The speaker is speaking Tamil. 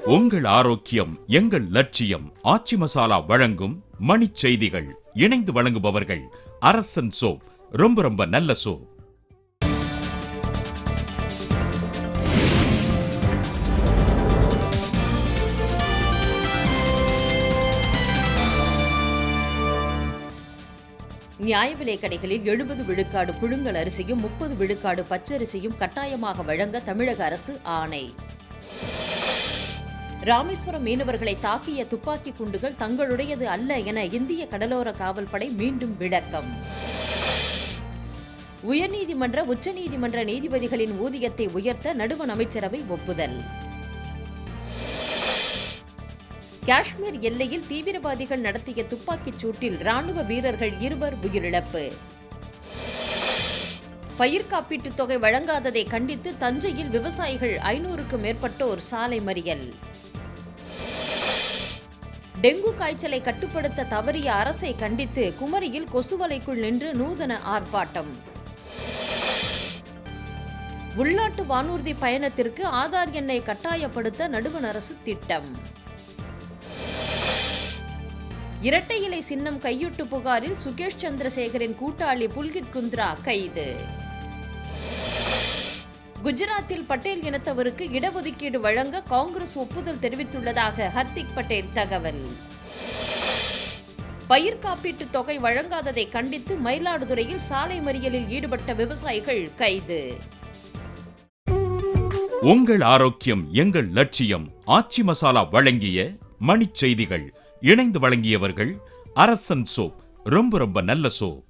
உங்கள் ஆரோக்கியம் எங்கள் லட்சியம் ஆச்சி மசாலா வழங்கும் மணிச் செய்திகள் இணைந்து வழங்குபவர்கள் அரசன் சோப் ரொம்ப ரொம்ப நல்ல சோப் நியாய விலைக் கடைகளில் எழுபது விழுக்காடு புழுங்கல் அரிசியும் முப்பது விழுக்காடு பச்சரிசியும் கட்டாயமாக வழங்க தமிழக அரசு ஆணை ராமேஸ்வரம் மீனவர்களை தாக்கிய துப்பாக்கி குண்டுகள் தங்களுடையது அல்ல என இந்திய கடலோர காவல்படை மீண்டும் விளக்கம் உயர்நீதிமன்ற உச்சநீதிமன்ற நீதிபதிகளின் ஊதியத்தை உயர்த்த நடுவண் அமைச்சரவை ஒப்புதல் காஷ்மீர் எல்லையில் தீவிரவாதிகள் நடத்திய துப்பாக்கிச் சூட்டில் ராணுவ வீரர்கள் இருவர் உயிரிழப்பு பயிர் காப்பீட்டுத் தொகை வழங்காததை கண்டித்து தஞ்சையில் விவசாயிகள் ஐநூறுக்கும் மேற்பட்டோர் சாலை மறியல் டெங்கு காய்ச்சலை கட்டுப்படுத்த தவறிய அரசை கண்டித்து குமரியில் கொசுவலைக்குள் நின்று நூதன ஆர்ப்பாட்டம் உள்நாட்டு வானூர்தி பயணத்திற்கு ஆதார் எண்ணை கட்டாயப்படுத்த நடுவண் அரசு திட்டம் இரட்டை இலை சின்னம் கையூட்டு புகாரில் சுகேஷ் சந்திரசேகரின் கூட்டாளி புல்கித் குந்த்ரா கைது குஜராத்தில் பட்டேல் இனத்தவருக்கு இடஒதுக்கீடு வழங்க காங்கிரஸ் ஒப்புதல் தெரிவித்துள்ளதாக ஹர்திக் பட்டேல் தகவல் பயிர் காப்பீட்டுத் தொகை வழங்காததை கண்டித்து மயிலாடுதுறையில் சாலை மறியலில் ஈடுபட்ட விவசாயிகள் கைது உங்கள் ஆரோக்கியம் எங்கள் லட்சியம் ஆச்சி மசாலா வழங்கிய மணிச் செய்திகள் இணைந்து வழங்கியவர்கள் அரசன் சோப் ரொம்ப ரொம்ப நல்ல சோப்